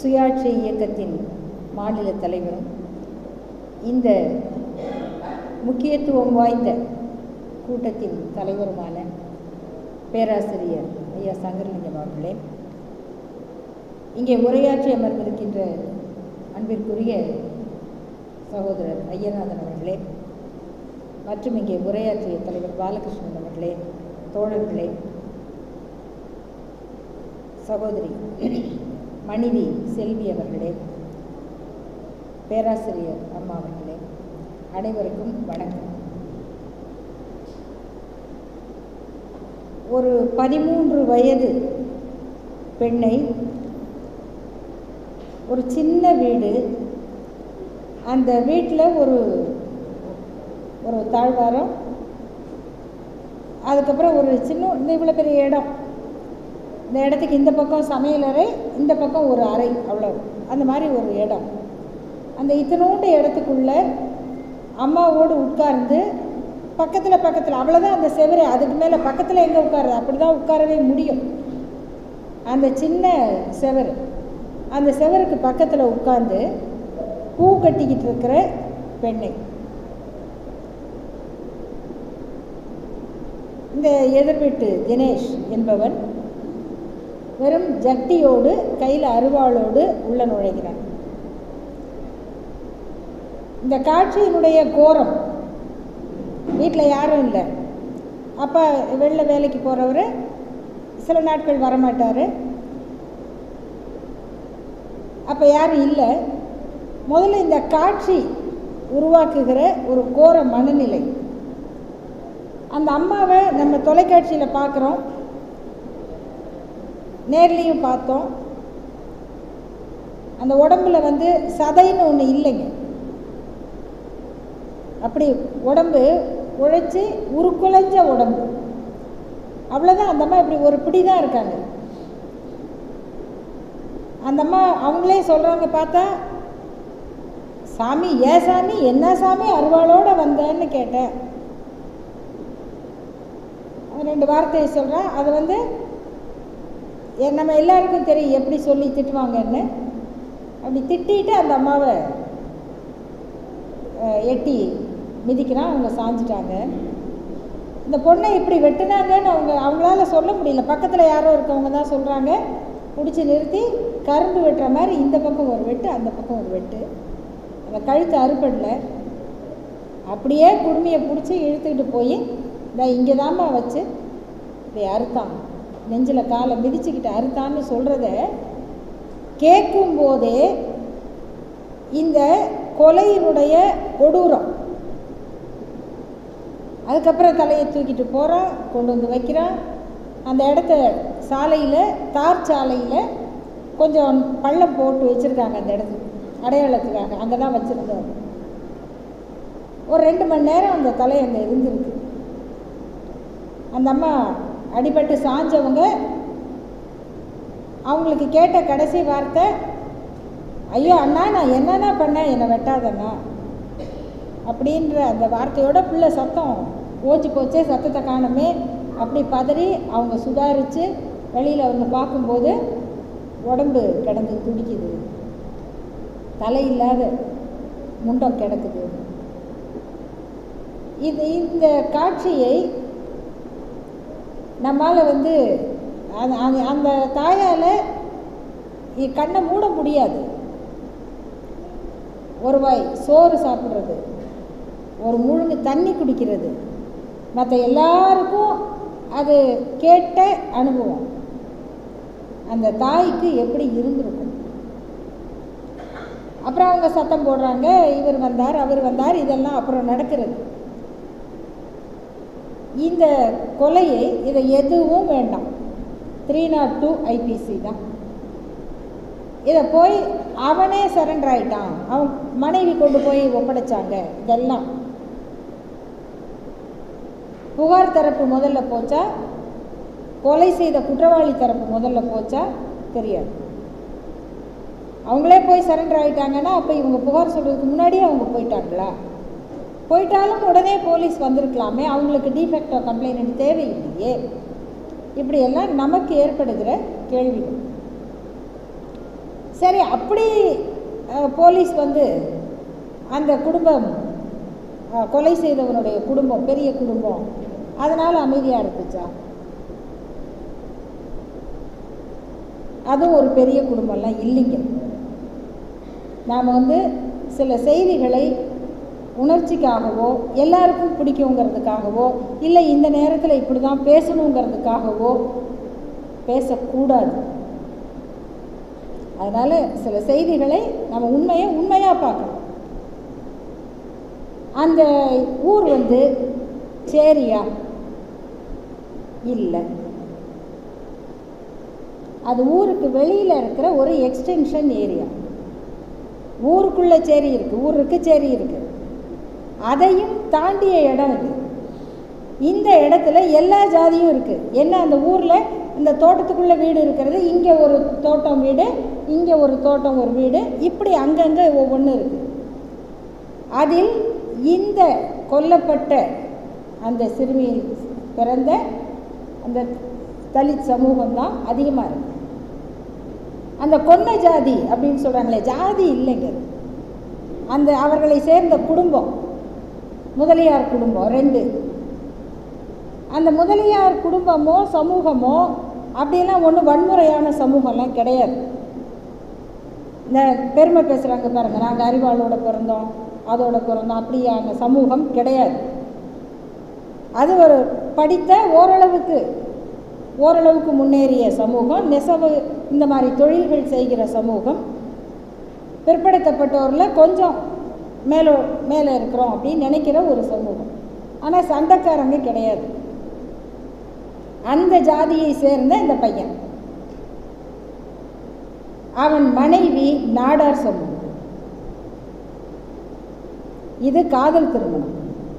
சுயாட்சி இயக்கத்தின் மாநில தலைவரும் இந்த முக்கியத்துவம் வாய்ந்த கூட்டத்தின் தலைவருமான பேராசிரியர் ஐயா சங்கரலிங்கம் அவர்களே இங்கே உரையாற்றி அமர்ந்திருக்கின்ற அன்பிற்குரிய சகோதரர் ஐயநாதன் அவர்களே மற்றும் இங்கே உரையாற்றிய தலைவர் பாலகிருஷ்ணன் அவர்களே தோழர்களே சகோதரி மணிவி செல்வி அவர்களே பேராசிரியர் அம்மா அவர்களே அனைவருக்கும் வணக்கம் ஒரு பதிமூன்று வயது பெண்ணை ஒரு சின்ன வீடு அந்த வீட்டில் ஒரு ஒரு தாழ்வாரம் அதுக்கப்புறம் ஒரு சின்ன இந்த இவ்வளோ பெரிய இடம் இந்த இடத்துக்கு இந்த பக்கம் சமையலறை இந்த பக்கம் ஒரு அறை அவ்வளோ அந்த மாதிரி ஒரு இடம் அந்த இத்தனோண்டு இடத்துக்குள்ள அம்மாவோடு உட்கார்ந்து பக்கத்தில் பக்கத்தில் அவ்வளோதான் அந்த செவரு அதுக்கு மேலே பக்கத்தில் எங்கே உட்காருது அப்படி தான் உட்காரவே முடியும் அந்த சின்ன செவரு அந்த செவருக்கு பக்கத்தில் உட்கார்ந்து பூ கட்டிக்கிட்டு இருக்கிற பெண்ணை இந்த எதிர்வீட்டு தினேஷ் என்பவன் வெறும் ஜட்டியோடு கையில் அருவாளோடு உள்ள நுழைகிறான் இந்த காட்சியினுடைய கோரம் வீட்டில் யாரும் இல்லை அப்பா வெளில வேலைக்கு போகிறவர் சில நாட்கள் வரமாட்டார் அப்போ யாரும் இல்லை முதல்ல இந்த காட்சி உருவாக்குகிற ஒரு கோர மனநிலை அந்த அம்மாவை நம்ம தொலைக்காட்சியில் பார்க்குறோம் நேர்லேயும் பார்த்தோம் அந்த உடம்புல வந்து சதைன்னு ஒன்று இல்லைங்க அப்படி உடம்பு உழைச்சி உருக்குலைஞ்ச உடம்பு அவ்வளோதான் அந்த அம்மா இப்படி ஒரு பிடி தான் இருக்காங்க அந்த அம்மா அவங்களே சொல்கிறாங்க பார்த்தா சாமி ஏன் சாமி என்ன சாமி அருவாளோடு வந்தேன்னு கேட்டேன் ரெண்டு வார்த்தையை சொல்கிறேன் அது வந்து நம்ம எல்லாருக்கும் தெரியும் எப்படி சொல்லி திட்டுவாங்கன்னு அப்படி திட்டிட்டு அந்த அம்மாவை எட்டி மிதிக்கிறான் அவங்க சாஞ்சிட்டாங்க இந்த பொண்ணை இப்படி வெட்டினாங்கன்னு அவங்க அவங்களால சொல்ல முடியல பக்கத்தில் யாரோ இருக்கவங்க தான் சொல்கிறாங்க பிடிச்சி நிறுத்தி கரும்பு வெட்டுற மாதிரி இந்த பக்கம் ஒரு வெட்டு அந்த பக்கம் ஒரு வெட்டு அந்த கழுத்து அறுபடல அப்படியே குடுமையை பிடிச்சி இழுத்துக்கிட்டு போய் இந்த இங்கே தாம்மா வச்சு இப்படி அறுத்தான் நெஞ்சில் காலை மிதிச்சுக்கிட்டு அறுத்தான்னு சொல்கிறத கேட்கும் போதே இந்த கொலையினுடைய கொடூரம் அதுக்கப்புறம் தலையை தூக்கிட்டு போகிறான் கொண்டு வந்து வைக்கிறான் அந்த இடத்த சாலையில் தார் சாலையில் கொஞ்சம் பள்ளம் போட்டு வச்சுருக்காங்க அந்த இடத்துக்கு அடையாளத்துக்காக அங்கே தான் வச்சுருந்தோம் ஒரு ரெண்டு மணி நேரம் அந்த தலை அங்கே இருந்திருக்கு அந்த அம்மா அடிபட்டு சாஞ்சவங்க அவங்களுக்கு கேட்ட கடைசி வார்த்தை ஐயோ அண்ணா நான் என்னென்ன பண்ணேன் என்னை வெட்டாதண்ணா அப்படின்ற அந்த வார்த்தையோட பிள்ளை சத்தம் ஓச்சு போச்சே சத்தத்தை காணமே அப்படி பதறி அவங்க சுதாரித்து வெளியில் வந்து பார்க்கும்போது உடம்பு கிடந்து துடிக்குது தலை இல்லாத முண்டம் கிடக்குது இது இந்த காட்சியை நம்மால் வந்து அந்த அந்த தாயால் கண்ணை மூட முடியாது ஒரு வாய் சோறு சாப்பிட்றது ஒரு முழுங்கு தண்ணி குடிக்கிறது மற்ற எல்லாருக்கும் அது கேட்ட அனுபவம் அந்த தாய்க்கு எப்படி இருந்திருக்கும் அப்புறம் அவங்க சத்தம் போடுறாங்க இவர் வந்தார் அவர் வந்தார் இதெல்லாம் அப்புறம் நடக்கிறது இந்த கொலையை இதை எதுவும் வேண்டாம் த்ரீ நாட் டூ ஐபிசி தான் இதை போய் அவனே சரண்டர் ஆயிட்டான் அவன் மனைவி கொண்டு போய் ஒப்படைச்சாங்க இதெல்லாம் புகார் தரப்பு முதல்ல போச்சா கொலை செய்த குற்றவாளி தரப்பு முதல்ல போச்சா தெரியாது அவங்களே போய் சரண்டர் ஆகிட்டாங்கன்னா அப்போ இவங்க புகார் சொல்கிறதுக்கு முன்னாடியே அவங்க போயிட்டாங்களா போயிட்டாலும் உடனே போலீஸ் வந்திருக்கலாமே அவங்களுக்கு டிஃபெக்டோ கம்ப்ளைண்ட் தேவையில்லையே இப்படியெல்லாம் நமக்கு ஏற்படுகிற கேள்விகள் சரி அப்படி அஹ், போலீஸ் வந்து அந்த குடும்பம் அஹ், கொலை செய்தவனுடைய குடும்பம் பெரிய குடும்பம் அதனால் அமைதியாக இருந்துச்சா அதுவும் ஒரு பெரிய குடும்பம்லாம் இல்லைங்க நாம் வந்து சில செய்திகளை உணர்ச்சிக்காகவோ எல்லாருக்கும் பிடிக்குங்கிறதுக்காகவோ இல்லை இந்த நேரத்தில் இப்படி தான் பேசணுங்கிறதுக்காகவோ பேசக்கூடாது அதனால் சில செய்திகளை நம்ம உண்மையை உண்மையாக பார்க்கணும் அந்த ஊர் வந்து சேரியா இல்லை அது ஊருக்கு வெளியில் இருக்கிற ஒரு எக்ஸ்டென்ஷன் ஏரியா ஊருக்குள்ளே சேரி இருக்குது ஊருக்கு சேரி இருக்குது அதையும் தாண்டிய இடம் இது இந்த இடத்துல எல்லா ஜாதியும் இருக்குது என்ன அந்த ஊரில் இந்த தோட்டத்துக்குள்ளே வீடு இருக்கிறது இங்கே ஒரு தோட்டம் வீடு இங்கே ஒரு தோட்டம் ஒரு வீடு இப்படி அங்கங்கே ஒவ்வொன்று இருக்குது அதில் இந்த கொல்லப்பட்ட அந்த சிறுமியில் பிறந்த அந்த தலித் சமூகம் தான் அதிகமாக இருக்கு அந்த கொன்ன ஜாதி அப்படின்னு சொல்கிறாங்களே ஜாதி இல்லைங்க அது. அந்த அவர்களை சேர்ந்த குடும்பம் முதலியார் குடும்பம் ரெண்டு அந்த முதலியார் குடும்பமோ சமூகமோ அப்படியெல்லாம் ஒன்றும் வன்முறையான சமூகம்லாம் கிடையாது இந்த பெருமை பேசுகிறாங்க பாருங்க நாங்கள் அறிவாளோட பிறந்தோம் அதோட பிறந்தோம் அப்படியான சமூகம் கிடையாது அது ஒரு படித்த ஓரளவுக்கு ஓரளவுக்கு முன்னேறிய சமூகம் நெசவு இந்த மாதிரி தொழில்கள் செய்கிற சமூகம் பிற்படுத்தப்பட்டோரில் கொஞ்சம் மேலோ மேலே இருக்கிறோம் அப்படின்னு நினைக்கிற ஒரு சமூகம் ஆனால் சண்டைக்காரங்க கிடையாது அந்த ஜாதியை சேர்ந்த இந்த பையன் அவன் மனைவி நாடார் சமூகம் இது காதல் திருமணம்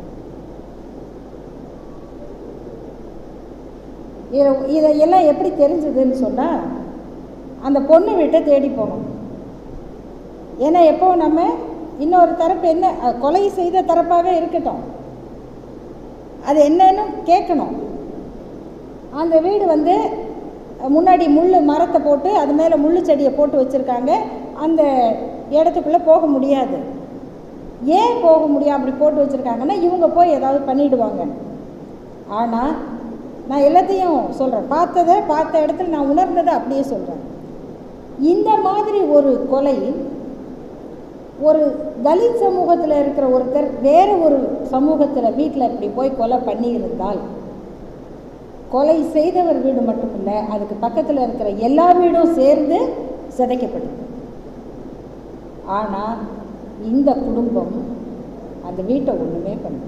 இத- இதையெல்லாம் எப்படி தெரிஞ்சதுன்னு சொன்னால் அந்த பொண்ணு வீட்டை தேடி போனோம் ஏன்னா எப்போ நம்ம இன்னொரு தரப்பு என்ன அஹ், கொலை செய்த தரப்பாகவே இருக்கட்டும் அது என்னன்னு கேட்கணும் அந்த வீடு வந்து அஹ், முன்னாடி முள் மரத்தை போட்டு அது மேலே முள்ளு செடியை போட்டு வச்சுருக்காங்க அந்த இடத்துக்குள்ளே போக முடியாது ஏன் போக முடியும் அப்படி போட்டு வச்சுருக்காங்கன்னா இவங்க போய் ஏதாவது பண்ணிடுவாங்க ஆனால் நான் எல்லாத்தையும் சொல்கிறேன் பார்த்ததை பார்த்த இடத்துல நான் உணர்ந்ததை அப்படியே சொல்கிறேன் இந்த மாதிரி ஒரு கொலை ஒரு தலித் சமூகத்தில் இருக்கிற ஒருத்தர் வேற ஒரு சமூகத்தில் வீட்டில் இப்படி போய் கொலை பண்ணியிருந்தால் கொலை செய்தவர் வீடு மட்டும் இல்லை அதுக்கு பக்கத்தில் இருக்கிற எல்லா வீடும் சேர்ந்து சிதைக்கப்பட்டது ஆனால் இந்த குடும்பம் அந்த வீட்டை ஒன்றுமே பண்ணல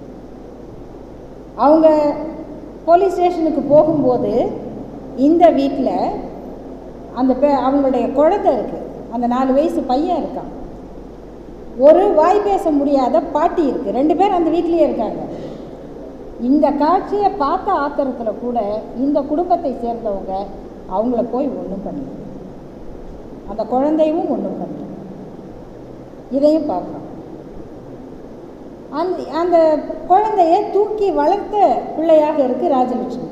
அவங்க போலீஸ் ஸ்டேஷனுக்கு போகும்போது இந்த வீட்டில் அந்த பெ அவங்களுடைய குழந்தை இருக்குது அந்த நாலு வயசு பையன் இருக்கான் ஒரு வாய் பேச முடியாத பாட்டி இருக்குது ரெண்டு பேர் அந்த வீட்டிலேயே இருக்காங்க இந்த காட்சியை பார்த்த ஆத்திரத்தில் கூட இந்த குடும்பத்தை சேர்ந்தவங்க அவங்கள போய் ஒன்றும் பண்ணல அந்த குழந்தையும் ஒன்றும் பண்ணல இதையும் பார்க்குறோம் அந்த அந்த குழந்தைய தூக்கி வளர்த்த பிள்ளையாக இருக்குது ராஜலட்சுமி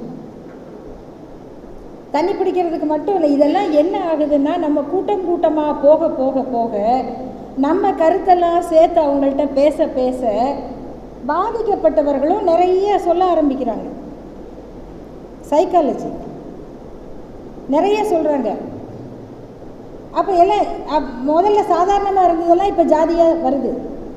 தண்ணி பிடிக்கிறதுக்கு மட்டும் இல்லை இதெல்லாம் என்ன ஆகுதுன்னா நம்ம கூட்டம் கூட்டமாக போக போக போக நம்ம கருத்தெல்லாம் சேர்த்து அவங்கள்ட்ட பேச பேச பாதிக்கப்பட்டவர்களும் நிறைய சொல்ல ஆரம்பிக்கிறாங்க சைக்காலஜி நிறைய சொல்கிறாங்க அப்போ எல்லாம் அப்- முதல்ல சாதாரணமாக இருந்ததெல்லாம் இப்போ ஜாதியாக வருது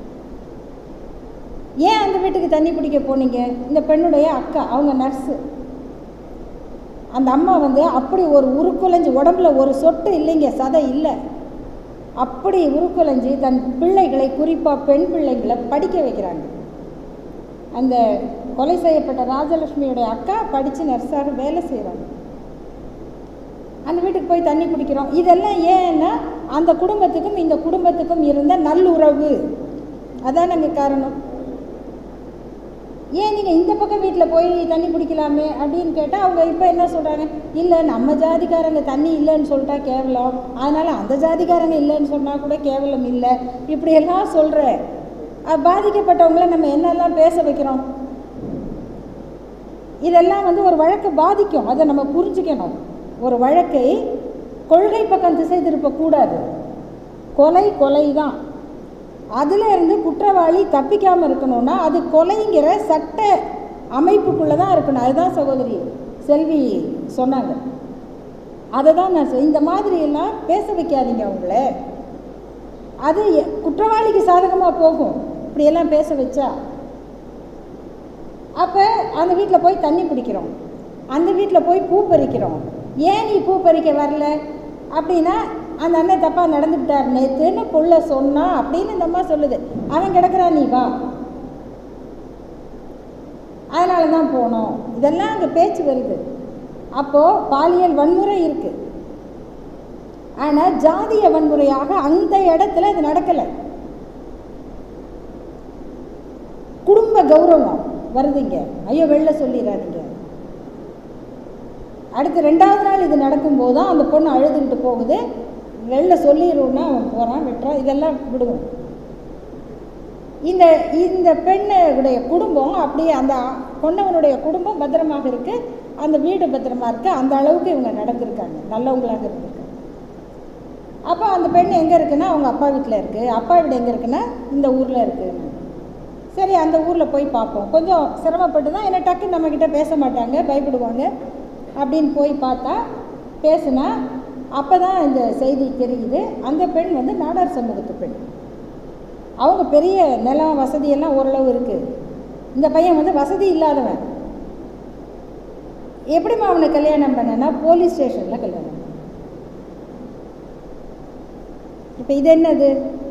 ஏன் அந்த வீட்டுக்கு தண்ணி பிடிக்க போனீங்க இந்த பெண்ணுடைய அக்கா அவங்க நர்ஸு அந்த அம்மா வந்து அப்படி ஒரு உருக்குலைஞ்சு உடம்புல ஒரு சொட்டு இல்லைங்க சதை இல்லை அப்படி உருக்குலைஞ்சு தன் பிள்ளைகளை குறிப்பாக பெண் பிள்ளைகளை படிக்க வைக்கிறாங்க அந்த கொலை செய்யப்பட்ட ராஜலட்சுமியுடைய அக்கா படித்து நர்ஸாக வேலை செய்கிறாங்க அந்த வீட்டுக்கு போய் தண்ணி பிடிக்கிறோம் இதெல்லாம் ஏன்னா அந்த குடும்பத்துக்கும் இந்த குடும்பத்துக்கும் இருந்த நல்லுறவு அதான் அங்கே காரணம் ஏன் நீங்கள் இந்த பக்கம் வீட்டில் போய் தண்ணி பிடிக்கலாமே அப்படின்னு கேட்டால் அவங்க இப்போ என்ன சொல்கிறாங்க இல்லை நம்ம ஜாதிக்காரங்க தண்ணி இல்லைன்னு சொல்லிட்டா கேவலம் அதனால் அந்த ஜாதிக்காரங்க இல்லைன்னு சொன்னால் கூட கேவலம் இல்லை இப்படியெல்லாம் சொல்கிற பாதிக்கப்பட்டவங்கள நம்ம என்னெல்லாம் பேச வைக்கிறோம் இதெல்லாம் வந்து ஒரு வழக்கை பாதிக்கும் அதை நம்ம புரிஞ்சுக்கணும் ஒரு வழக்கை கொள்கை பக்கம் திசை திருப்பக்கூடாது கொலை கொலை தான் அதில் இருந்து குற்றவாளி தப்பிக்காமல் இருக்கணும்னா அது கொலைங்கிற சட்ட அமைப்புக்குள்ளே தான் இருக்கணும் அதுதான் சகோதரி செல்வி சொன்னாங்க அதை தான் நான் சொ- இந்த மாதிரி எல்லாம் பேச வைக்காதீங்க அவங்கள அது எ- குற்றவாளிக்கு சாதகமாக போகும் இப்படியெல்லாம் பேச வச்சா அப்போ அந்த வீட்டில் போய் தண்ணி பிடிக்கிறோம் அந்த வீட்டில் போய் பூ பறிக்கிறோம் ஏன் நீ பூ பறிக்க வரல அப்படின்னா அந்த அண்ணன் தப்பாக நடந்துக்கிட்டார் நேற்றுன்னு புள்ள சொன்னா அப்படின்னு இந்த அம்மா சொல்லுது அவன் கிடக்குறான் நீ வா அதனால தான் போனோம் இதெல்லாம் அங்கே பேச்சு வருது அப்போது பாலியல் வன்முறை இருக்குது ஆனால் ஜாதிய வன்முறையாக அந்த இடத்துல அது நடக்கலை குடும்ப கௌரவம் வருதுங்க ஐயோ வெளில சொல்லிடாதீங்க அடுத்து ரெண்டாவது நாள் இது நடக்கும்போது தான் அந்த பொண்ணு அழுதுகிட்டு போகுது வெளில சொல்லிடுவோன்னா அவன் போகிறான் வெட்டுறான் இதெல்லாம் விடுவோம் இந்த இந்த பெண்ணுடைய குடும்பம் அப்படியே அந்த பொண்ணவனுடைய குடும்பம் பத்திரமாக இருக்கு அந்த வீடு பத்திரமா இருக்கு அந்த அளவுக்கு இவங்க நடந்திருக்காங்க நல்லவங்களாக இருந்திருக்காங்க அப்போ அந்த பெண் எங்கே இருக்குன்னா அவங்க அப்பா வீட்டில் இருக்குது அப்பா வீடு எங்கே இருக்குன்னா இந்த ஊரில் இருக்குன்னு சரி அந்த ஊரில் போய் பார்ப்போம் கொஞ்சம் சிரமப்பட்டு தான் ஏன்னா டக்குன்னு நம்மக்கிட்ட பேச மாட்டாங்க பயப்படுவாங்க அப்படின்னு போய் பார்த்தா பேசுனா அப்போ தான் இந்த செய்தி தெரியுது அந்த பெண் வந்து நாடார் சமூகத்து பெண் அவங்க பெரிய நிலம் வசதியெல்லாம் ஓரளவு இருக்குது இந்த பையன் வந்து வசதி இல்லாதவன் எப்படிம்மா அவனை கல்யாணம் பண்ணனா போலீஸ் ஸ்டேஷனில் கல்யாணம் பண்ண இப்போ இது என்னது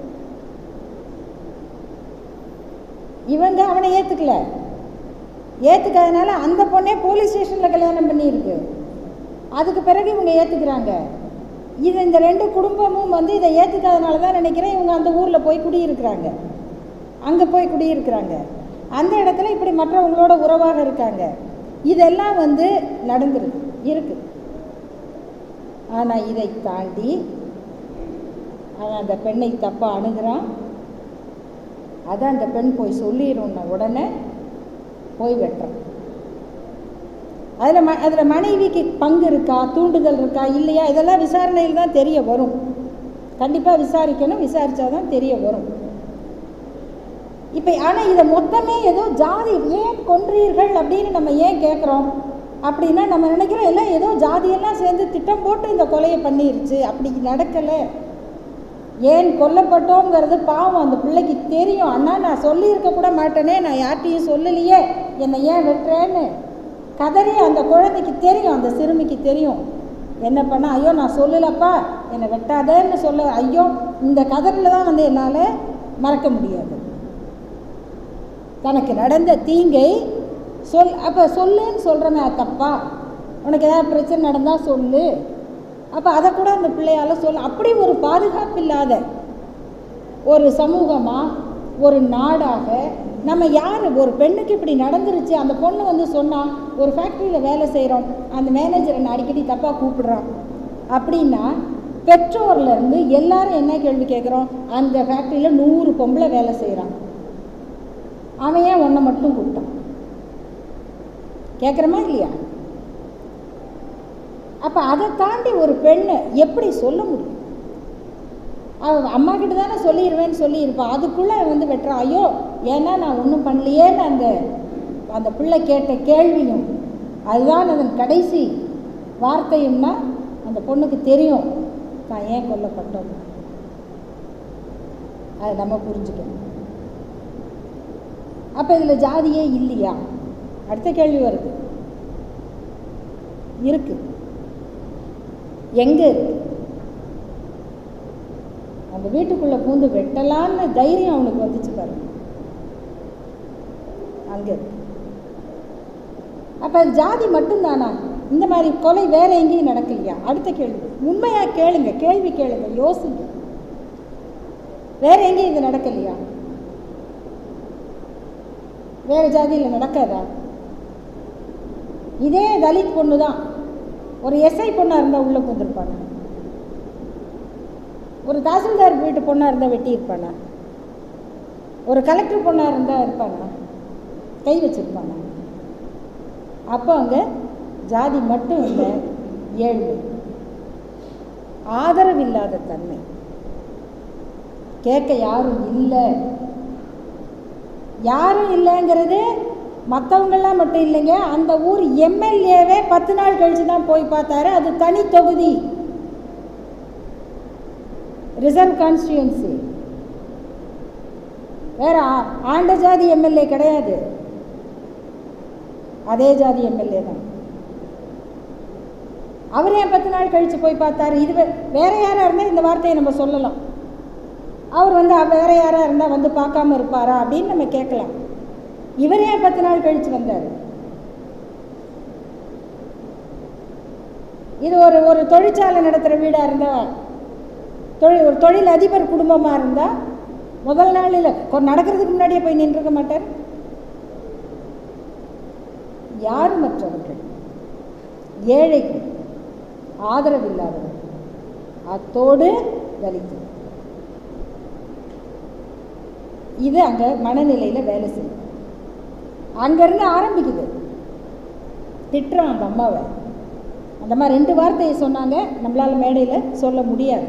இவங்க அவனை ஏற்றுக்கல ஏற்றுக்காதனால அந்த பொண்ணே போலீஸ் ஸ்டேஷனில் கல்யாணம் பண்ணியிருக்கு அதுக்கு பிறகு இவங்க ஏற்றுக்கிறாங்க இது இந்த ரெண்டு குடும்பமும் வந்து இதை ஏற்றுக்காதனால தான் நினைக்கிறேன் இவங்க அந்த ஊரில் போய் குடியிருக்கிறாங்க அங்கே போய் குடியிருக்கிறாங்க அந்த இடத்துல இப்படி மற்றவங்களோட உறவாக இருக்காங்க இதெல்லாம் வந்து நடந்துருக்கு இருக்கு ஆனால் இதை தாண்டி அவன் அந்த பெண்ணை தப்பாக அணுகிறான் அதை அந்த பெண் போய் சொல்லிடும்ன உடனே போய் வெட்டுறான் அதில் ம அதில் மனைவிக்கு பங்கு இருக்கா தூண்டுதல் இருக்கா இல்லையா இதெல்லாம் விசாரணையில் தான் தெரிய வரும் கண்டிப்பாக விசாரிக்கணும் விசாரித்தா தான் தெரிய வரும் இப்போ ஆனால் இதை மொத்தமே ஏதோ ஜாதி ஏன் கொன்றீர்கள் அப்படின்னு நம்ம ஏன் கேட்குறோம் அப்படின்னா நம்ம நினைக்கிறோம் எல்லாம் ஏதோ ஜாதியெல்லாம் சேர்ந்து திட்டம் போட்டு இந்த கொலையை பண்ணிருச்சு அப்படி நடக்கலை ஏன் கொல்லப்பட்டோங்கிறது பாவம் அந்த பிள்ளைக்கு தெரியும் அண்ணா நான் சொல்லியிருக்க கூட மாட்டேனே நான் யார்கிட்டையும் சொல்லலையே என்னை ஏன் வெட்டுறேன்னு கதறி அந்த குழந்தைக்கு தெரியும் அந்த சிறுமிக்கு தெரியும் என்ன பண்ண ஐயோ நான் சொல்லலப்பா என்னை வெட்டாதேன்னு சொல்ல ஐயோ இந்த கதறில் தான் வந்து என்னால் மறக்க முடியாது தனக்கு நடந்த தீங்கை சொல் அப்போ சொல்லுன்னு சொல்கிறமே தப்பா உனக்கு ஏதாவது பிரச்சனை நடந்தால் சொல்லு அப்போ அதை கூட அந்த பிள்ளையால் சொல்ல அப்படி ஒரு பாதுகாப்பு இல்லாத ஒரு சமூகமாக ஒரு நாடாக நம்ம யார் ஒரு பெண்ணுக்கு இப்படி நடந்துருச்சு அந்த பொண்ணு வந்து சொன்னால் ஒரு ஃபேக்ட்ரியில் வேலை செய்கிறோம் அந்த மேனேஜர் என்னை அடிக்கடி தப்பாக கூப்பிடுறான் அப்படின்னா பெற்றோர்லேருந்து எல்லாரும் என்ன கேள்வி கேட்குறோம் அந்த ஃபேக்ட்ரியில் நூறு பொம்பளை வேலை செய்கிறான் அவன் ஏன் உன்னை மட்டும் கூப்பிட்டான் கேட்குறமா இல்லையா அப்போ அதை தாண்டி ஒரு பெண்ணை எப்படி சொல்ல முடியும் அவ அம்மா கிட்ட தானே சொல்லிடுவேன்னு சொல்லியிருப்பான் அதுக்குள்ளே வந்து வெட்டுறான் ஐயோ ஏன்னா நான் ஒன்றும் பண்ணலையேன்னு அந்த அந்த பிள்ளை கேட்ட கேள்வியும் அதுதான் அதன் கடைசி வார்த்தையும்னா அந்த பொண்ணுக்கு தெரியும் நான் ஏன் கொல்லப்பட்டோம் அதை நம்ம புரிஞ்சுக்கணும் அப்போ இதில் ஜாதியே இல்லையா அடுத்த கேள்வி வருது இருக்கு எங்கே இருக்கு அந்த வீட்டுக்குள்ளே பூந்து வெட்டலான்னு தைரியம் அவனுக்கு வந்துச்சு பாருங்க அங்கே இருக்கு அப்போ அது ஜாதி மட்டும்தானா இந்த மாதிரி கொலை வேற எங்கேயும் நடக்கலையா அடுத்த கேள்வி உண்மையாக கேளுங்க கேள்வி கேளுங்க யோசிங்க வேற எங்கேயும் இது நடக்கலையா வேற ஜாதியில் நடக்காதா இதே தலித் பொண்ணு தான் ஒரு எஸ்ஐ பொண்ணாக இருந்தால் உள்ளே பூந்துருப்பாங்க ஒரு தாசில்தார் வீட்டு பொண்ணாக இருந்தால் வெட்டியிருப்பானா ஒரு கலெக்டர் பொண்ணாக இருந்தால் இருப்பானா கை வச்சிருப்பானா அப்போ அங்கே ஜாதி மட்டும் இல்லை ஏழ்மை ஆதரவில்லாத தன்மை கேட்க யாரும் இல்லை யாரும் இல்லைங்கிறது மற்றவங்கெல்லாம் மட்டும் இல்லைங்க அந்த ஊர் எம்எல்ஏவே பத்து நாள் கழிச்சு தான் போய் பார்த்தாரு அது தனி தொகுதி ரிசர்வ் கான்ஸ்டியூன்சி வேற ஆ- ஆண்ட ஜாதி எம்எல்ஏ கிடையாது அதே ஜாதி எம்எல்ஏ தான் அவர் ஏன் பத்து நாள் கழிச்சு போய் பார்த்தாரு இது வே- வேற யாரா இருந்தால் இந்த வார்த்தையை நம்ம சொல்லலாம் அவர் வந்து அவ- வேற யாரா இருந்தால் வந்து பார்க்காம இருப்பாரா அப்படின்னு நம்ம கேட்கலாம் இவர் ஏன் பத்து நாள் கழிச்சு வந்தார் இது ஒரு ஒரு தொழிற்சாலை நடத்துகிற வீடாக இருந்தால் தொழில் ஒரு தொழில் அதிபர் குடும்பமாக இருந்தால் முதல் நாளில் நடக்கிறதுக்கு முன்னாடியே போய் நின்றுக்க மாட்டார் யாருமற்றவர்கள் ஏழைகள் ஆதரவில்லாதவர்கள் அத்தோடு தலித்து இது அங்கே மனநிலையில் வேலை செய்யும் அங்கேருந்து ஆரம்பிக்குது திட்டுறான் அந்த அம்மாவை அந்த மாதிரி ரெண்டு வார்த்தையை சொன்னாங்க நம்மளால் மேடையில் சொல்ல முடியாது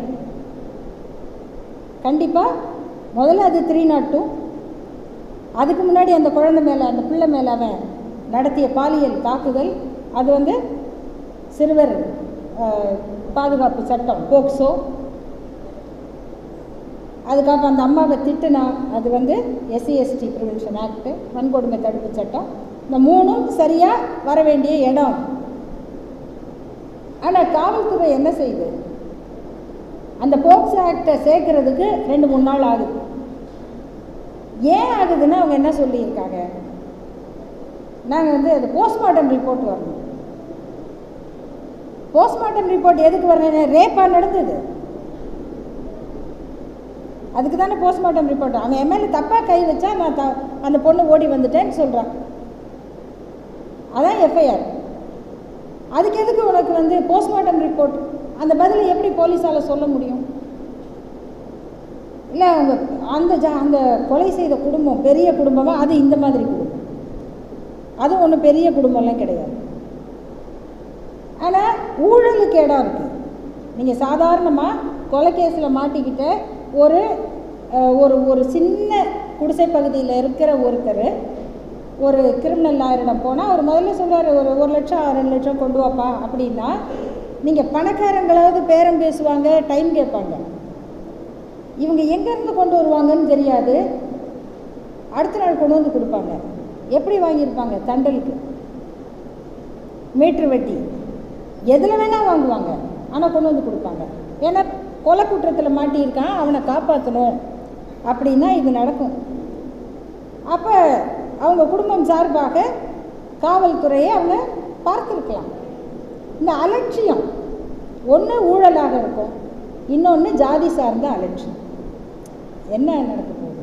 கண்டிப்பாக முதல்ல அது த்ரீ நாட் டூ அதுக்கு முன்னாடி அந்த குழந்தை மேலே அந்த பிள்ளை மேலே அவன் நடத்திய பாலியல் தாக்குதல் அது வந்து சிறுவர் அஹ், பாதுகாப்பு சட்டம் போக்சோ அதுக்கப்புறம் அந்த அம்மாவை திட்டுனா அது வந்து எஸ்சி எஸ்டி ப்ரிவென்ஷன் ஆக்ட் வன்கொடுமை தடுப்பு சட்டம் இந்த மூணும் சரியாக வர வேண்டிய இடம் ஆனால் காவல்துறை என்ன செய்யுது அந்த போக்சோ ஆக்டை சேர்க்கறதுக்கு ரெண்டு மூணு நாள் ஆகுது ஏன் ஆகுதுன்னா அவங்க என்ன சொல்லியிருக்காங்க நாங்கள் வந்து அது போஸ்ட்மார்ட்டம் ரிப்போர்ட் வரணும் போஸ்ட்மார்ட்டம் ரிப்போர்ட் எதுக்கு வரணும் ரேப்பாக நடந்தது அதுக்கு தானே போஸ்ட்மார்ட்டம் ரிப்போர்ட் அவன் என் மேலே தப்பாக கை வச்சா நான் த அந்த பொண்ணு ஓடி வந்துட்டேன்னு சொல்கிறான் அதான் எஃப்ஐஆர் அதுக்கு எதுக்கு உனக்கு வந்து போஸ்ட்மார்ட்டம் ரிப்போர்ட் அந்த பதிலை எப்படி போலீஸால் சொல்ல முடியும் இல்லை அவங்க அந்த ஜா அந்த கொலை செய்த குடும்பம் பெரிய குடும்பமா அது இந்த மாதிரி குடும்பம் அது ஒன்றும் பெரிய குடும்பம்லாம் கிடையாது ஆனால் ஊழலுக்கு இடம் இருக்குது நீங்கள் சாதாரணமாக கொலைகேஸில் மாட்டிக்கிட்ட ஒரு அஹ், ஒரு ஒரு சின்ன குடிசை பகுதியில் இருக்கிற ஒருத்தர் ஒரு கிரிமினல் லாயரிடம் போனால் அவர் முதல்ல சொல்றாரு ஒரு ஒரு லட்சம் ரெண்டு லட்சம் கொண்டு வாப்பா அப்படின்னா நீங்கள் பணக்காரங்களாவது பேரம் பேசுவாங்க டைம் கேட்பாங்க இவங்க எங்கேருந்து கொண்டு வருவாங்கன்னு தெரியாது அடுத்த நாள் கொண்டு வந்து கொடுப்பாங்க எப்படி வாங்கியிருப்பாங்க தண்டலுக்கு மீட்ரு வெட்டி எதில் வேணால் வாங்குவாங்க ஆனால் கொண்டு வந்து கொடுப்பாங்க ஏன்னா கொலை குற்றத்தில் மாட்டியிருக்கான் அவனை காப்பாற்றணும் அப்படின்னா இது நடக்கும் அப்போ அவங்க குடும்பம் சார்பாக காவல்துறையை அவங்க பார்த்துருக்கலாம் இந்த அலட்சியம் ஒன்று ஊழலாக இருக்கும் இன்னொன்று ஜாதி சார்ந்த அலட்சியம் என்ன நடக்க போகுது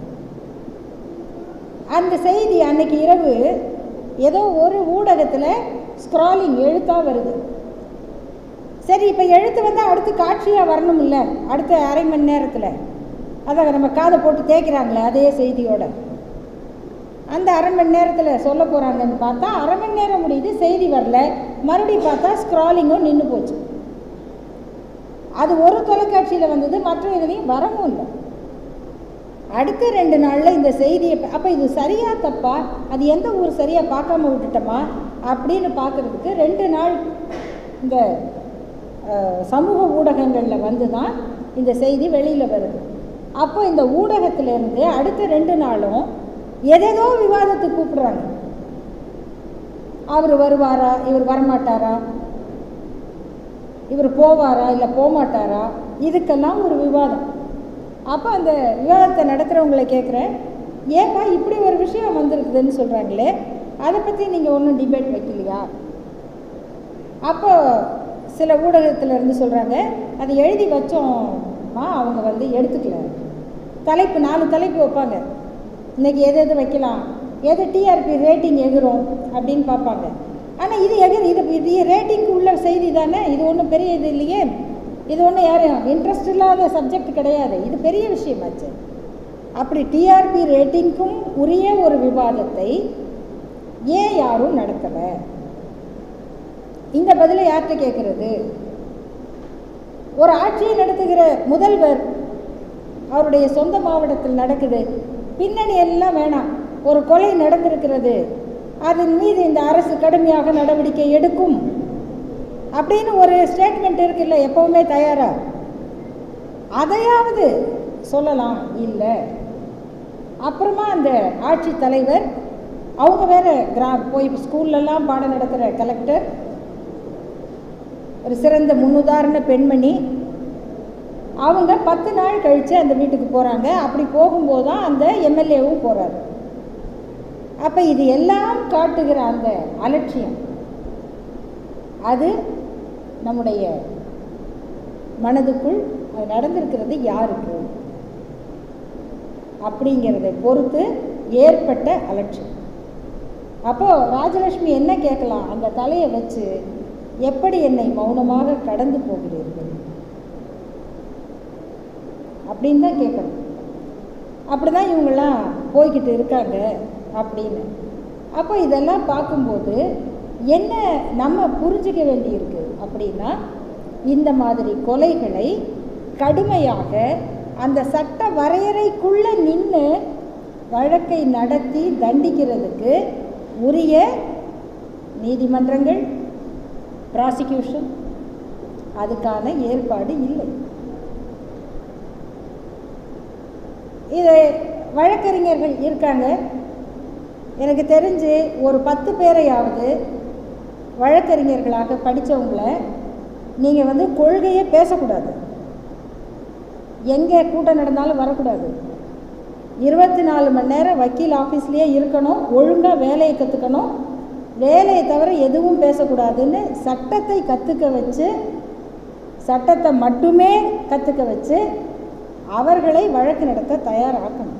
அந்த செய்தி அன்னைக்கு இரவு ஏதோ ஒரு ஊடகத்தில் ஸ்க்ராலிங் எழுத்தாக வருது சரி இப்போ எழுத்து வந்தால் அடுத்து காட்சியாக வரணும் இல்லை அடுத்த அரை மணி நேரத்தில் அதான் நம்ம காதை போட்டு தேய்க்கிறாங்களே அதே செய்தியோட அந்த அரை மணி நேரத்தில் சொல்ல போகிறாங்கன்னு பார்த்தா அரை மணி நேரம் முடியுது செய்தி வரல மறுபடியும் பார்த்தா ஸ்க்ராலிங்கும் நின்று போச்சு அது ஒரு தொலைக்காட்சியில் வந்தது மற்ற இதுலேயும் வரவும் இல்லை அடுத்த ரெண்டு நாளில் இந்த செய்தியை அப்போ இது சரியா தப்பா அது எந்த ஊர் சரியாக பார்க்காம விட்டுட்டோமா அப்படின்னு பார்க்குறதுக்கு ரெண்டு நாள் இந்த அஹ், சமூக ஊடகங்களில் வந்து தான் இந்த செய்தி வெளியில் வருது அப்போ இந்த ஊடகத்திலேருந்து அடுத்த ரெண்டு நாளும் எதேதோ விவாதத்துக்கு கூப்பிடுறாங்க அவர் வருவாரா இவர் வரமாட்டாரா இவர் போவாரா இல்லை போகமாட்டாரா இதுக்கெல்லாம் ஒரு விவாதம் அப்போ அந்த விவாதத்தை நடத்துகிறவங்களை கேட்குறேன் ஏப்பா இப்படி ஒரு விஷயம் வந்திருக்குதுன்னு சொல்கிறாங்களே அதை பற்றி நீங்கள் ஒன்றும் டிபேட் வைக்கலையா அப்போ சில ஊடகத்துல இருந்து சொல்கிறாங்க அது எழுதி வச்சோம்மா அவங்க வந்து எடுத்துக்கல தலைப்பு நாலு தலைப்பு வைப்பாங்க இன்னைக்கு எது எது வைக்கலாம் எது டிஆர்பி ரேட்டிங் எகிரும் அப்படின்னு பார்ப்பாங்க ஆனால் இது எகிர் இது இது ரேட்டிங்க்கு உள்ள செய்தி தானே இது ஒன்றும் பெரிய இது இல்லையே இது ஒன்றும் யாரும் இன்ட்ரெஸ்ட் இல்லாத சப்ஜெக்ட் கிடையாது இது பெரிய விஷயமாச்சு அப்படி டிஆர்பி ரேட்டிங்க்கும் உரிய ஒரு விவாதத்தை ஏன் யாரும் நடத்தலை இந்த பதிலை யார்கிட்ட கேட்குறது ஒரு ஆட்சியை நடத்துகிற முதல்வர் அவருடைய சொந்த மாவட்டத்தில் நடக்குது பின்னணி எல்லாம் வேணாம் ஒரு கொலை நடந்திருக்கிறது அதன் மீது இந்த அரசு கடுமையாக நடவடிக்கை எடுக்கும் அப்படின்னு ஒரு ஸ்டேட்மெண்ட் இருக்குல்ல எப்பவுமே தயாரா அதையாவது சொல்லலாம் இல்லை அப்புறமா அந்த ஆட்சி தலைவர் அவங்க வேற கிரா போய் ஸ்கூல்லலாம் பாடம் நடத்துகிற கலெக்டர் ஒரு சிறந்த முன்னுதாரண பெண்மணி அவங்க பத்து நாள் கழித்து அந்த வீட்டுக்கு போகிறாங்க அப்படி போகும்போது தான் அந்த எம்எல்ஏவும் போகிறாரு அப்போ இது எல்லாம் காட்டுகிற அந்த அலட்சியம் அது நம்முடைய மனதுக்குள் அது நடந்திருக்கிறது யாருக்கு அப்படிங்கிறதை பொறுத்து ஏற்பட்ட அலட்சியம் அப்போது ராஜலட்சுமி என்ன கேட்கலாம் அந்த தலையை வச்சு எப்படி என்னை மௌனமாக கடந்து போகிறீர்கள் அப்படின்னு தான் கேட்கணும் அப்படி தான் இவங்கெல்லாம் போய்கிட்டு இருக்காங்க அப்படின்னு அப்போ இதெல்லாம் பார்க்கும்போது என்ன நம்ம புரிஞ்சிக்க வேண்டியிருக்கு அப்படின்னா இந்த மாதிரி கொலைகளை கடுமையாக அந்த சட்ட வரையறைக்குள்ளே நின்று வழக்கை நடத்தி தண்டிக்கிறதுக்கு உரிய நீதிமன்றங்கள் ப்ராசிக்யூஷன் அதுக்கான ஏற்பாடு இல்லை இது வழக்கறிஞர்கள் இருக்காங்க எனக்கு தெரிஞ்சு ஒரு பத்து பேரையாவது வழக்கறிஞர்களாக படித்தவங்கள நீங்கள் வந்து கொள்கையே பேசக்கூடாது எங்கே கூட்டம் நடந்தாலும் வரக்கூடாது இருபத்தி நாலு மணி நேரம் வக்கீல் ஆஃபீஸ்லேயே இருக்கணும் ஒழுங்காக வேலையை கற்றுக்கணும் வேலையை தவிர எதுவும் பேசக்கூடாதுன்னு சட்டத்தை கற்றுக்க வச்சு சட்டத்தை மட்டுமே கற்றுக்க வச்சு அவர்களை வழக்கு நடத்த தயாராக்கணும்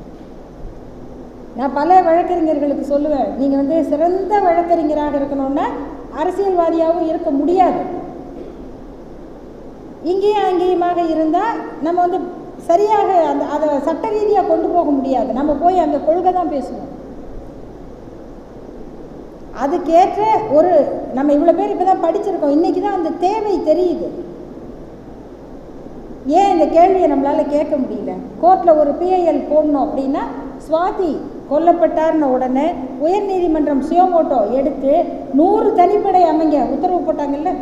நான் பல வழக்கறிஞர்களுக்கு சொல்லுவேன் நீங்கள் வந்து சிறந்த வழக்கறிஞராக இருக்கணும்னா அரசியல்வாதியாகவும் இருக்க முடியாது இங்கேயும் அங்கேயுமாக இருந்தால் நம்ம வந்து சரியாக அந்த அதை சட்ட ரீதியாக கொண்டு போக முடியாது நம்ம போய் அந்த கொள்கை தான் பேசுவோம் அதுக்கேற்ற ஒரு நம்ம இவ்வளோ பேர் இப்போ தான் படிச்சிருக்கோம் இன்றைக்கி தான் அந்த தேவை தெரியுது ஏன் இந்த கேள்வியை நம்மளால் கேட்க முடியல கோர்ட்டில் ஒரு பிஐஎல் போடணும் அப்படின்னா சுவாதி கொல்லப்பட்டார்னு உடனே உயர்நீதிமன்றம் சுயமோட்டோ எடுத்து நூறு தனிப்படை அமைங்க உத்தரவு போட்டாங்கல்ல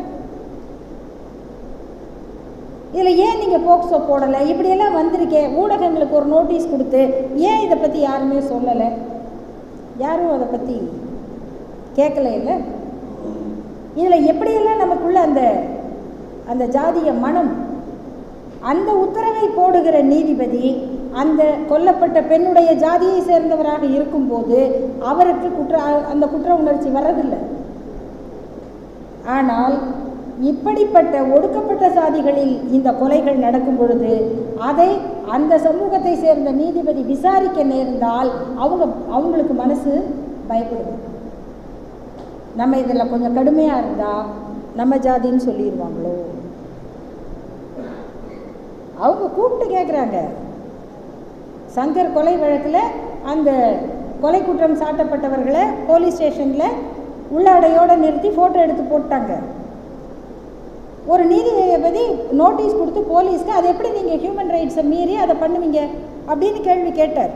இதில் ஏன் நீங்கள் போக்சோ போடலை இப்படியெல்லாம் வந்திருக்கே ஊடகங்களுக்கு ஒரு நோட்டீஸ் கொடுத்து ஏன் இதை பற்றி யாருமே சொல்லலை யாரும் அதை பற்றி கேட்கல இல்லை இதில் எப்படியெல்லாம் நமக்குள்ள அந்த அந்த ஜாதிய மனம் அந்த உத்தரவை போடுகிற நீதிபதி அந்த கொல்லப்பட்ட பெண்ணுடைய ஜாதியை சேர்ந்தவராக இருக்கும்போது அவருக்கு குற்ற அந்த குற்ற உணர்ச்சி வர்றதில்லை ஆனால் இப்படிப்பட்ட ஒடுக்கப்பட்ட சாதிகளில் இந்த கொலைகள் நடக்கும் பொழுது அதை அந்த சமூகத்தை சேர்ந்த நீதிபதி விசாரிக்க நேர்ந்தால் அவங்க அவங்களுக்கு மனசு பயப்படுது நம்ம இதில் கொஞ்சம் கடுமையாக இருந்தால் நம்ம ஜாதின்னு சொல்லிடுவாங்களோ அவங்க கூப்பிட்டு கேட்குறாங்க சங்கர் கொலை வழக்கில் அந்த கொலை குற்றம் சாட்டப்பட்டவர்களை போலீஸ் ஸ்டேஷனில் உள்ளாடையோடு நிறுத்தி ஃபோட்டோ எடுத்து போட்டாங்க ஒரு நீதிபதி நோட்டீஸ் கொடுத்து போலீஸ்க்கு அதை எப்படி நீங்கள் ஹியூமன் ரைட்ஸை மீறி அதை பண்ணுவீங்க அப்படின்னு கேள்வி கேட்டார்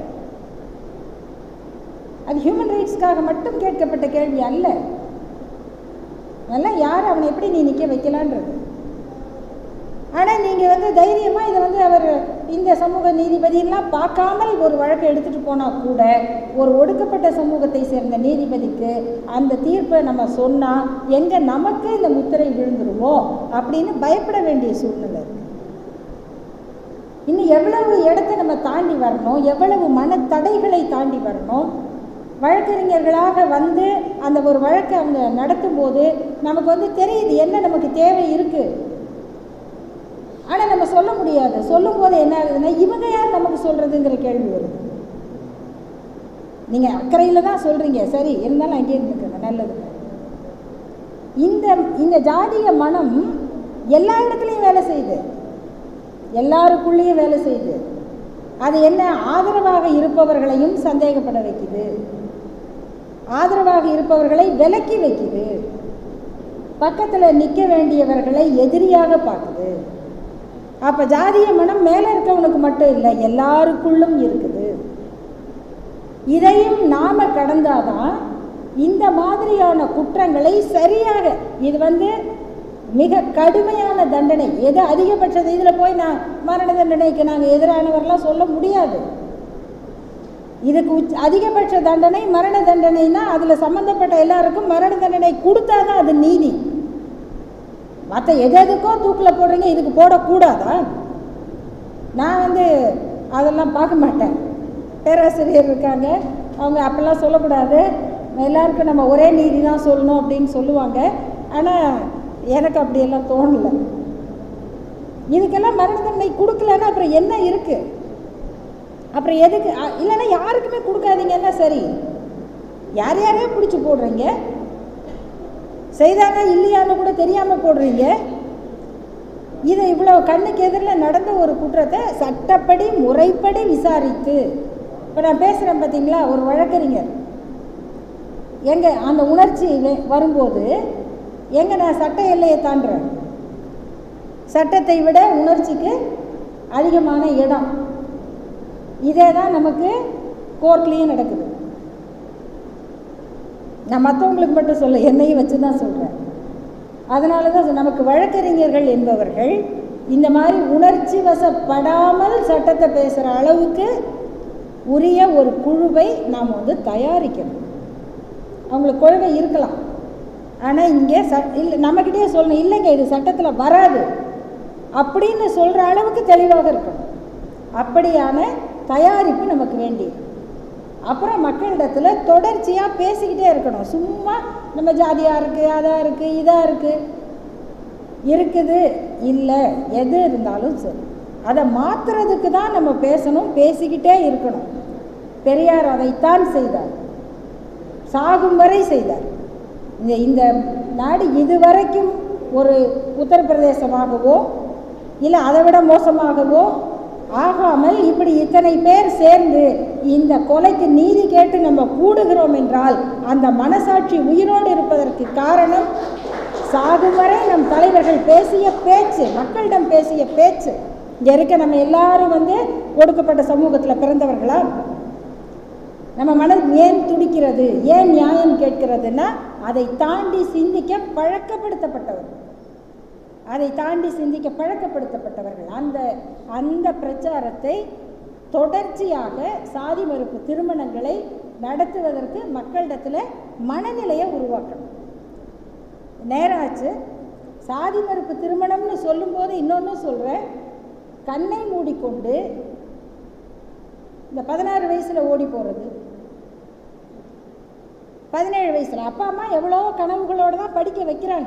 அது ஹியூமன் ரைட்ஸ்க்காக மட்டும் கேட்கப்பட்ட கேள்வி அல்ல அதெல்லாம் யார் அவனை எப்படி நீ நிற்க வைக்கலான்றது ஆனால் நீங்கள் வந்து தைரியமாக இதை வந்து அவர் இந்த சமூக நீதிபதியெல்லாம் பார்க்காமல் ஒரு வழக்கை எடுத்துகிட்டு போனால் கூட ஒரு ஒடுக்கப்பட்ட சமூகத்தை சேர்ந்த நீதிபதிக்கு அந்த தீர்ப்பை நம்ம சொன்னால் எங்கே நமக்கு இந்த முத்திரை விழுந்துருமோ அப்படின்னு பயப்பட வேண்டிய சூழ்நிலை இருக்கு இன்னும் எவ்வளவு இடத்த நம்ம தாண்டி வரணும் எவ்வளவு மனத்தடைகளை தாண்டி வரணும் வழக்கறிஞர்களாக வந்து அந்த ஒரு வழக்கை அவங்க நடத்தும்போது நமக்கு வந்து தெரியுது என்ன நமக்கு தேவை இருக்குது ஆனால் நம்ம சொல்ல முடியாது சொல்லும் போது என்ன ஆகுதுன்னா இவங்க யார் நமக்கு சொல்கிறதுங்கிற கேள்வி வருது நீங்கள் அக்கறையில் தான் சொல்கிறீங்க சரி இருந்தாலும் அங்கேயே இருந்துக்கங்க நல்லது இந்த இந்த ஜாதிய மனம் எல்லா இடத்துலையும் வேலை செய்யுது எல்லாருக்குள்ளேயும் வேலை செய்யுது அது என்ன ஆதரவாக இருப்பவர்களையும் சந்தேகப்பட வைக்குது ஆதரவாக இருப்பவர்களை விலக்கி வைக்குது பக்கத்தில் நிற்க வேண்டியவர்களை எதிரியாக பார்க்குது அப்போ ஜாதிய மனம் மேலே இருக்கவனுக்கு மட்டும் இல்லை எல்லாருக்குள்ளும் இருக்குது இதையும் நாம கடந்தாதான் இந்த மாதிரியான குற்றங்களை சரியாக இது வந்து மிக கடுமையான தண்டனை எது அதிகபட்ச இதில் போய் நான் மரண தண்டனைக்கு நாங்கள் எதிரானவர்லாம் சொல்ல முடியாது இதுக்கு உச்ச அதிகபட்ச தண்டனை மரண தண்டனைனா அதில் சம்மந்தப்பட்ட எல்லாருக்கும் மரண தண்டனை கொடுத்தா தான் அது நீதி மற்ற எது எதுக்கோ தூக்கில் போடுறீங்க இதுக்கு போடக்கூடாதா நான் வந்து அதெல்லாம் பார்க்க மாட்டேன் பேராசிரியர் இருக்காங்க அவங்க அப்போல்லாம் சொல்லக்கூடாது எல்லாருக்கும் நம்ம ஒரே நீதி தான் சொல்லணும் அப்படின்னு சொல்லுவாங்க ஆனால் எனக்கு அப்படியெல்லாம் தோணலை இதுக்கெல்லாம் மரண தண்டனை கொடுக்கலன்னா அப்புறம் என்ன இருக்குது அப்புறம் எதுக்கு அ- இல்லைன்னா யாருக்குமே கொடுக்காதீங்கன்னா சரி யார் யாரையோ பிடிச்சி போடுறீங்க செய்தானா இல்லையான்னு கூட தெரியாமல் போடுறீங்க இதை இவ்வளோ கண்ணுக்கு எதிரில் நடந்த ஒரு குற்றத்தை சட்டப்படி முறைப்படி விசாரித்து இப்போ நான் பேசுகிறேன் பார்த்தீங்களா ஒரு வழக்கறிஞர் எங்க அந்த உணர்ச்சி வெ- வரும்போது எங்க நான் சட்ட எல்லையை தாண்டுறேன் சட்டத்தை விட உணர்ச்சிக்கு அதிகமான இடம் இதே தான் நமக்கு கோர்ட்லேயும் நடக்குது நான் மற்றவங்களுக்கு மட்டும் சொல்ல என்னையும் வச்சு தான் சொல்கிறேன் அதனால தான் நமக்கு வழக்கறிஞர்கள் என்பவர்கள் இந்த மாதிரி உணர்ச்சி வசப்படாமல் சட்டத்தை பேசுகிற அளவுக்கு உரிய ஒரு குழுவை நாம் வந்து தயாரிக்கணும் அவங்களுக்கு கொள்கை இருக்கலாம் ஆனால் இங்கே ச இல்லை நம்மக்கிட்டே சொல்லணும் இல்லைங்க இது சட்டத்தில் வராது அப்படின்னு சொல்கிற அளவுக்கு தெளிவாக இருக்கணும் அப்படியான தயாரிப்பு நமக்கு வேண்டியது அப்புறம் மக்களிடத்தில் தொடர்ச்சியாக பேசிக்கிட்டே இருக்கணும் சும்மா நம்ம ஜாதியாக இருக்குது அதாக இருக்குது இதாக இருக்குது இருக்குது இல்லை எது இருந்தாலும் சரி அதை மாற்றுறதுக்கு தான் நம்ம பேசணும் பேசிக்கிட்டே இருக்கணும் பெரியார் அதைத்தான் செய்தார் சாகும் வரை செய்தார் இந்த இந்த நாடு இதுவரைக்கும் ஒரு உத்தரப்பிரதேசமாகவோ இல்லை அதை விட மோசமாகவோ ஆகாமல் இப்படி இத்தனை பேர் சேர்ந்து இந்த கொலைக்கு நீதி கேட்டு நம்ம கூடுகிறோம் என்றால் அந்த மனசாட்சி உயிரோடு இருப்பதற்கு காரணம் சாகும் வரை நம் தலைவர்கள் பேசிய பேச்சு மக்களிடம் பேசிய பேச்சு இங்கே இருக்க நம்ம எல்லாரும் வந்து ஒடுக்கப்பட்ட சமூகத்தில் பிறந்தவர்களா நம்ம மனம் ஏன் துடிக்கிறது ஏன் நியாயம் கேட்கிறதுன்னா அதை தாண்டி சிந்திக்க பழக்கப்படுத்தப்பட்டவர்கள் அதை தாண்டி சிந்திக்க பழக்கப்படுத்தப்பட்டவர்கள் அந்த அந்த பிரச்சாரத்தை தொடர்ச்சியாக சாதி மறுப்பு திருமணங்களை நடத்துவதற்கு மக்களிடத்தில் மனநிலையை உருவாக்கணும் நேரம் ஆச்சு சாதி மறுப்பு திருமணம்னு சொல்லும்போது இன்னொன்று சொல்கிறேன் கண்ணை மூடிக்கொண்டு இந்த பதினாறு வயசில் ஓடி போகிறது பதினேழு வயசில் அப்பா அம்மா எவ்வளோ கனவுகளோடு தான் படிக்க வைக்கிறாங்க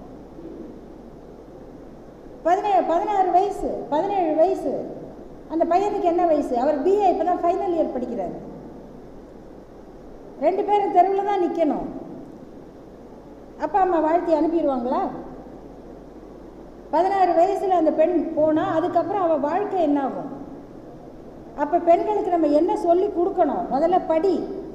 பதினேழு பதினாறு வயசு பதினேழு வயசு அந்த பையனுக்கு என்ன வயசு அவர் பிஏ இப்போ தான் ஃபைனல் இயர் படிக்கிறாரு ரெண்டு பேரும் தெருவில் தான் நிற்கணும் அப்பா அம்மா வாழ்த்தி அனுப்பிடுவாங்களா பதினாறு வயசில் அந்த பெண் போனால் அதுக்கப்புறம் அவள் வாழ்க்கை என்ன ஆகும் அப்போ பெண்களுக்கு நம்ம என்ன சொல்லி கொடுக்கணும் முதல்ல படி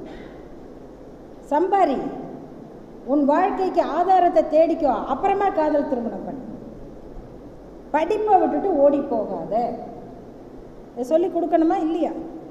சம்பாரி உன் வாழ்க்கைக்கு ஆதாரத்தை தேடிக்கோ அப்புறமா காதல் திருமணம் பண்ணு படிப்பை விட்டுட்டு ஓடி போகாத இதை சொல்லி கொடுக்கணுமா இல்லையா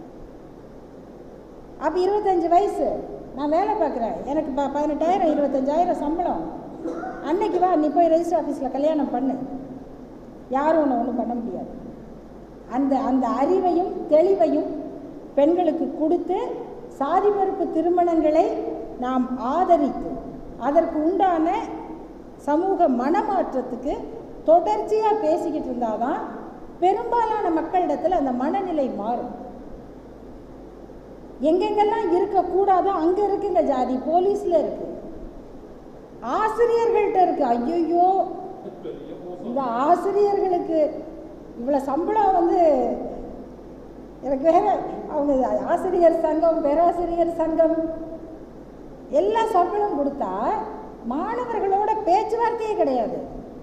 அப்போ இருபத்தஞ்சி வயசு நான் வேலை பார்க்குறேன் எனக்கு ப பதினெட்டாயிரம் இருபத்தஞ்சாயிரம் சம்பளம் அன்னைக்கு வா நீ போய் ரெஜிஸ்டர் ஆஃபீஸில் கல்யாணம் பண்ணு யாரும் உன்னை ஒன்றும் பண்ண முடியாது அந்த அந்த அறிவையும் தெளிவையும் பெண்களுக்கு கொடுத்து சாதி மறுப்பு திருமணங்களை நாம் ஆதரித்து அதற்கு உண்டான சமூக மனமாற்றத்துக்கு தொடர்ச்சியாக பேசிக்கிட்டு இருந்தாதான் பெரும்பாலான மக்களிடத்தில் அந்த மனநிலை மாறும் எங்கெங்கெல்லாம் இருக்கக்கூடாதோ அங்கே இருக்குங்க ஜாதி போலீஸில் இருக்கு ஆசிரியர்கள்ட்ட இருக்கு ஐயோ இந்த ஆசிரியர்களுக்கு இவ்வளோ சம்பளம் வந்து எனக்கு வேற அவங்க ஆசிரியர் சங்கம் பேராசிரியர் சங்கம் எல்லா சம்பளம் கொடுத்தா மாணவர்களோட பேச்சுவார்த்தையே கிடையாது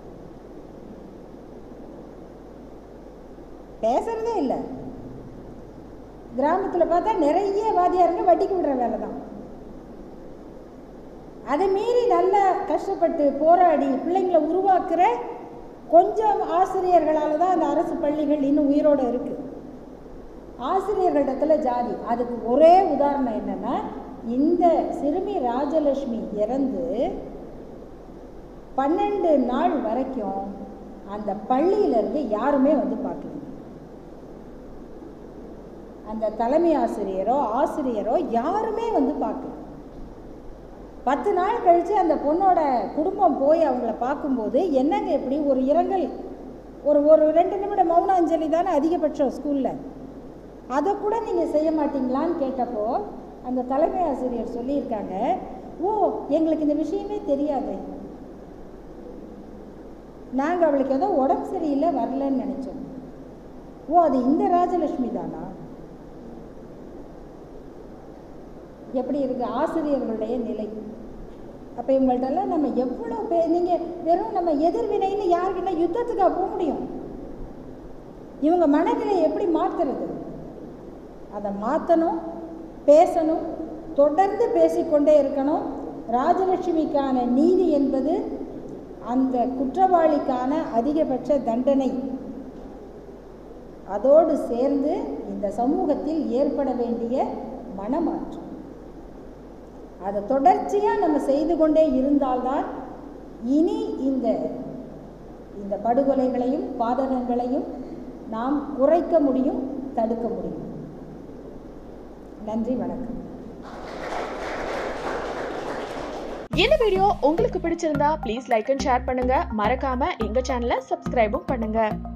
பேசுறதே இல்லை கிராமத்தில் பார்த்தா நிறைய வாதியாருங்க வட்டிக்கு விடுற வேலை தான் அதை மீறி நல்லா கஷ்டப்பட்டு போராடி பிள்ளைங்களை உருவாக்குற கொஞ்சம் ஆசிரியர்களால் தான் அந்த அரசு பள்ளிகள் இன்னும் உயிரோடு இருக்குது ஆசிரியர்களிடத்துல ஜாதி அதுக்கு ஒரே உதாரணம் என்னன்னா இந்த சிறுமி ராஜலட்சுமி இறந்து பன்னெண்டு நாள் வரைக்கும் அந்த பள்ளியிலேருந்து யாருமே வந்து பார்க்கல அந்த தலைமை ஆசிரியரோ ஆசிரியரோ யாருமே வந்து பார்க்கல பத்து நாள் கழித்து அந்த பொண்ணோட குடும்பம் போய் அவங்கள பார்க்கும்போது என்னங்க எப்படி ஒரு இரங்கல் ஒரு ஒரு ரெண்டு நிமிடம் மௌன அஞ்சலி தானே அதிகபட்சம் ஸ்கூலில் அதை கூட நீங்கள் செய்ய மாட்டீங்களான்னு கேட்டப்போ அந்த தலைமை ஆசிரியர் சொல்லியிருக்காங்க ஓ எங்களுக்கு இந்த விஷயமே தெரியாது நாங்கள் அவளுக்கு ஏதோ உடம்பு சரியில்லை வரலன்னு நினச்சோம் ஓ அது இந்த ராஜலட்சுமி தானா எப்படி இருக்கு ஆசிரியர்களுடைய நிலை அப்போ இவங்கள்ட்டெல்லாம் நம்ம எவ்வளோ பே நீங்கள் வெறும் நம்ம எதிர்வினைன்னு யாருக்கிட்ட யுத்தத்துக்காக போக முடியும் இவங்க மனநிலை எப்படி மாற்றுறது அதை மாற்றணும் பேசணும் தொடர்ந்து பேசிக்கொண்டே இருக்கணும் ராஜலட்சுமிக்கான நீதி என்பது அந்த குற்றவாளிக்கான அதிகபட்ச தண்டனை அதோடு சேர்ந்து இந்த சமூகத்தில் ஏற்பட வேண்டிய மனமாற்றம் அதை தொடர்ச்சியாக நம்ம செய்து கொண்டே இருந்தால்தான் இனி இந்த இந்த படுகொலைகளையும் பாதகங்களையும் நாம் குறைக்க முடியும் தடுக்க முடியும் நன்றி வணக்கம் இந்த வீடியோ உங்களுக்கு பிடிச்சிருந்தா ப்ளீஸ் லைக் அண்ட் ஷேர் பண்ணுங்க மறக்காம எங்க சேனலை சப்ஸ்கிரைபும் பண்ணுங்க